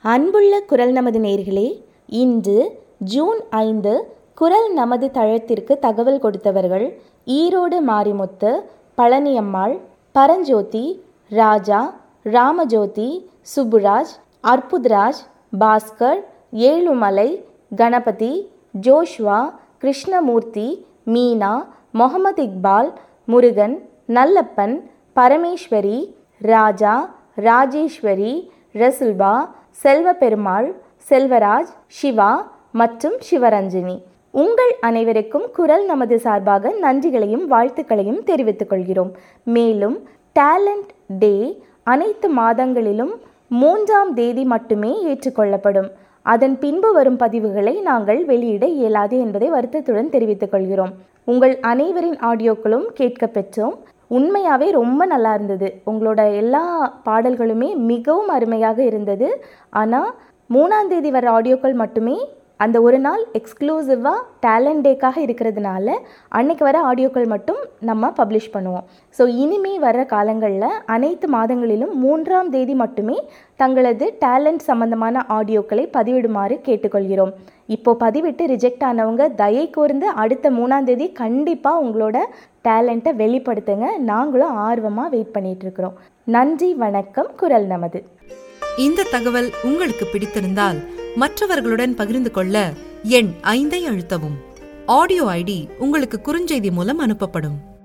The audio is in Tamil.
அன்புள்ள குரல் நமது நேர்களே இன்று ஜூன் ஐந்து குரல் நமது தளத்திற்கு தகவல் கொடுத்தவர்கள் ஈரோடு மாரிமுத்து பழனியம்மாள் பரஞ்சோதி ராஜா ராமஜோதி சுப்புராஜ் அற்புதராஜ் பாஸ்கர் ஏழுமலை கணபதி ஜோஷ்வா கிருஷ்ணமூர்த்தி மீனா முகமது இக்பால் முருகன் நல்லப்பன் பரமேஸ்வரி ராஜா ராஜேஸ்வரி ரசுல்பா செல்வபெருமாள் செல்வராஜ் சிவா மற்றும் சிவரஞ்சினி உங்கள் அனைவருக்கும் குரல் நமது சார்பாக நன்றிகளையும் வாழ்த்துக்களையும் தெரிவித்துக் கொள்கிறோம் மேலும் டேலண்ட் டே அனைத்து மாதங்களிலும் மூன்றாம் தேதி மட்டுமே ஏற்றுக்கொள்ளப்படும் அதன் பின்பு வரும் பதிவுகளை நாங்கள் வெளியிட இயலாது என்பதை வருத்தத்துடன் தெரிவித்துக் கொள்கிறோம் உங்கள் அனைவரின் ஆடியோக்களும் கேட்க பெற்றோம் உண்மையாகவே ரொம்ப நல்லா இருந்தது உங்களோட எல்லா பாடல்களுமே மிகவும் அருமையாக இருந்தது ஆனால் மூணாம் தேதி வர ஆடியோக்கள் மட்டுமே அந்த ஒரு நாள் எக்ஸ்க்ளூசிவாக டேலண்ட் டேக்காக இருக்கிறதுனால அன்னைக்கு வர ஆடியோக்கள் மட்டும் நம்ம பப்ளிஷ் பண்ணுவோம் ஸோ இனிமே வர காலங்களில் அனைத்து மாதங்களிலும் மூன்றாம் தேதி மட்டுமே தங்களது டேலண்ட் சம்பந்தமான ஆடியோக்களை பதிவிடுமாறு கேட்டுக்கொள்கிறோம் இப்போ பதிவிட்டு ரிஜெக்ட் ஆனவங்க தயை கூர்ந்து அடுத்த மூணாம் தேதி கண்டிப்பாக உங்களோட டேலண்ட்டை வெளிப்படுத்துங்க நாங்களும் ஆர்வமாக வெயிட் பண்ணிட்டு இருக்கிறோம் நன்றி வணக்கம் குரல் நமது இந்த தகவல் உங்களுக்கு பிடித்திருந்தால் மற்றவர்களுடன் பகிர்ந்து கொள்ள எண் ஐந்தை அழுத்தவும் ஆடியோ ஐடி உங்களுக்கு குறுஞ்செய்தி மூலம் அனுப்பப்படும்